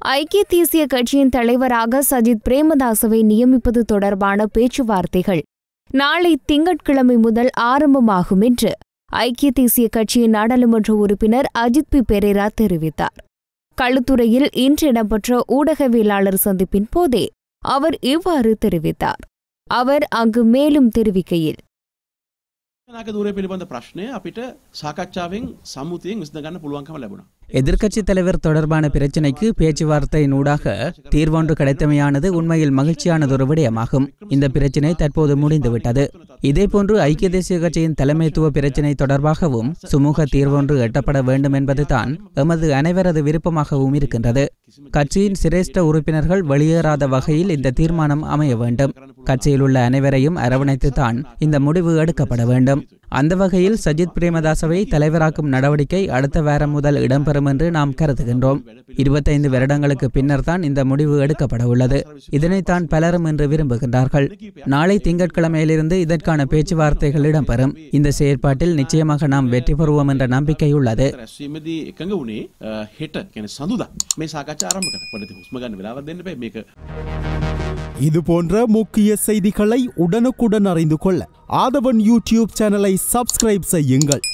ஐக்கிய தேசிய கட்சியின் தலைவராக சஜித் பிரேமதாசவை நியமிப்பது தொடர்பான பேச்சுவார்த்தைகள் நாளை திங்கட்கிழமை முதல் ஆரம்பமாகும் என்று ஐக்கிய தேசிய கட்சியின் நாடாளுமன்ற உறுப்பினர் அஜித் பி பெரேரா தெரிவித்தார் களுத்துறையில் இன்று இடம்பெற்ற ஊடகவியலாளர் சந்திப்பின் போதே அவர் இவ்வாறு தெரிவித்தார் அவர் அங்கு மேலும் தெரிவிக்கையில் නාක දුරේ පිළිබඳ ප්‍රශ්නය අපිට සාකච්ඡාවෙන් සම්මුතියෙන් විසඳගන්න පුළුවන්කම ලැබුණා. எதிர்க்கட்சித் தலைவர் தொடர்பான பிரச்சினைக்கு பேச்சுவார்த்தையினூடாக தீர்வொன்று கிடைத்தமையானது உண்மையில் மகிழ்ச்சியானதொரு விடயமாகும் இந்த பிரச்சினை தற்போது முடிந்துவிட்டது இதேபோன்று ஐக்கிய தேசிய கட்சியின் தலைமைத்துவ பிரச்சினை தொடர்பாகவும் சுமூக தீர்வொன்று எட்டப்பட வேண்டும் என்பதுதான் எமது அனைவரது விருப்பமாகவும் இருக்கின்றது கட்சியின் சிரேஷ்ட உறுப்பினர்கள் வெளியேறாத வகையில் இந்த தீர்மானம் அமைய வேண்டும் கட்சியில் உள்ள அனைவரையும் அரவணைத்துத்தான் இந்த முடிவு எடுக்கப்பட வேண்டும் அந்த வகையில் சஜித் பிரேமதாசவை தலைவராக்கும் நடவடிக்கை அடுத்த வாரம் முதல் இடம்பெறும் என்று நாம் கருதுகின்றோம் இருபத்தைந்து வருடங்களுக்கு பின்னர் தான் இந்த முடிவு எடுக்கப்பட உள்ளது இதனைத்தான் பலரும் என்று விரும்புகின்றார்கள் நாளை திங்கட்கிழமையிலிருந்து இதற்கான பேச்சுவார்த்தைகள் இடம்பெறும் இந்த செயற்பாட்டில் நிச்சயமாக நாம் வெற்றி பெறுவோம் என்ற நம்பிக்கை உள்ளது රැස්වීමදී එකඟ වුණේ අ, හෙට ගැන සඳුදා මේ සාකච්ඡා ආරම්භ කර පොඩි හුස්ම ගන්න වෙලාවක් දෙන්න බෑ මේක இது போன்ற முக்கிய செய்திகளை உடனுக்குடன் அறிந்து கொள்ள ஆதவன் யூடியூப் சேனலை சப்ஸ்கிரைப் செய்யுங்கள்